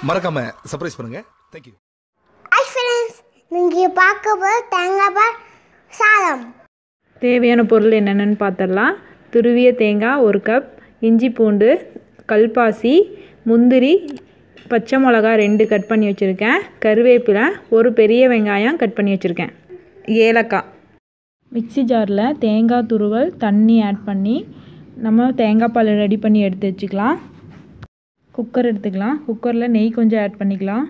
மறக்காம சர்ப்ரைஸ் பண்ணுங்க thank you hi friends நீங்கள் பார்க்க போகிற தேங்காய் பால் சாதம் தேவையான பொருள் என்னென்னு பார்த்துடலாம் துருவிய தேங்காய் ஒரு கப் இஞ்சி பூண்டு கல்பாசி முந்திரி பச்சை மிளகா ரெண்டு கட் பண்ணி வச்சுருக்கேன் கருவேப்பிலை ஒரு பெரிய வெங்காயம் கட் பண்ணி வச்சுருக்கேன் ஏலக்காய் மிக்ஸி ஜாரில் தேங்காய் துருவல் தண்ணி ஆட் பண்ணி நம்ம தேங்காய் பால் ரெடி பண்ணி எடுத்து வச்சுக்கலாம் குக்கர் எடுத்துக்கலாம் குக்கரில் நெய் கொஞ்சம் ஆட் பண்ணிக்கலாம்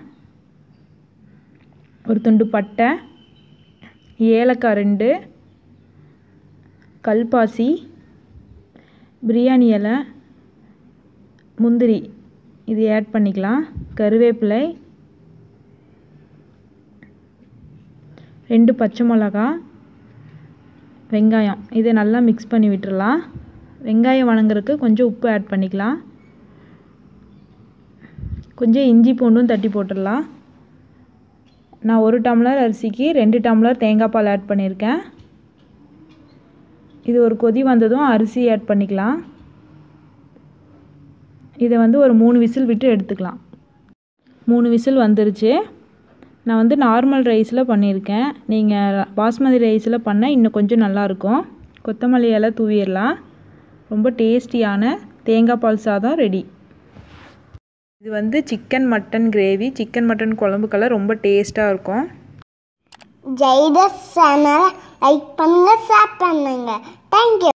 ஒரு துண்டு பட்டை ஏலக்காய் ரெண்டு கல்பாசி பிரியாணி இலை முந்திரி இது ஆட் பண்ணிக்கலாம் கருவேப்பிலை ரெண்டு பச்சை மிளகா வெங்காயம் இதை நல்லா மிக்ஸ் பண்ணி விட்டுறலாம் வெங்காயம் வணங்குறதுக்கு கொஞ்சம் உப்பு ஆட் பண்ணிக்கலாம் கொஞ்சம் இஞ்சி பூண்டும் தட்டி போட்டுடலாம் நான் ஒரு டம்ளர் அரிசிக்கு ரெண்டு டம்ளர் தேங்காய் பால் ஆட் பண்ணியிருக்கேன் இது ஒரு கொதி வந்ததும் அரிசி ஆட் பண்ணிக்கலாம் இதை வந்து ஒரு மூணு விசில் விட்டு எடுத்துக்கலாம் மூணு விசில் வந்துருச்சு நான் வந்து நார்மல் ரைஸில் பண்ணியிருக்கேன் நீங்கள் பாஸ்மதி ரைஸில் பண்ணால் இன்னும் கொஞ்சம் நல்லாயிருக்கும் கொத்தமல்லி இலை தூவிடலாம் ரொம்ப டேஸ்டியான தேங்காய் பால் சாதம் ரெடி இது வந்து chicken mutton gravy chicken mutton குழம்புக்கெல்லாம் ரொம்ப டேஸ்ட்டாக இருக்கும் ஜெய்தஸ் சேனலை லைக் பண்ணுங்கள் ஷேர் பண்ணுங்கள் தேங்க்யூ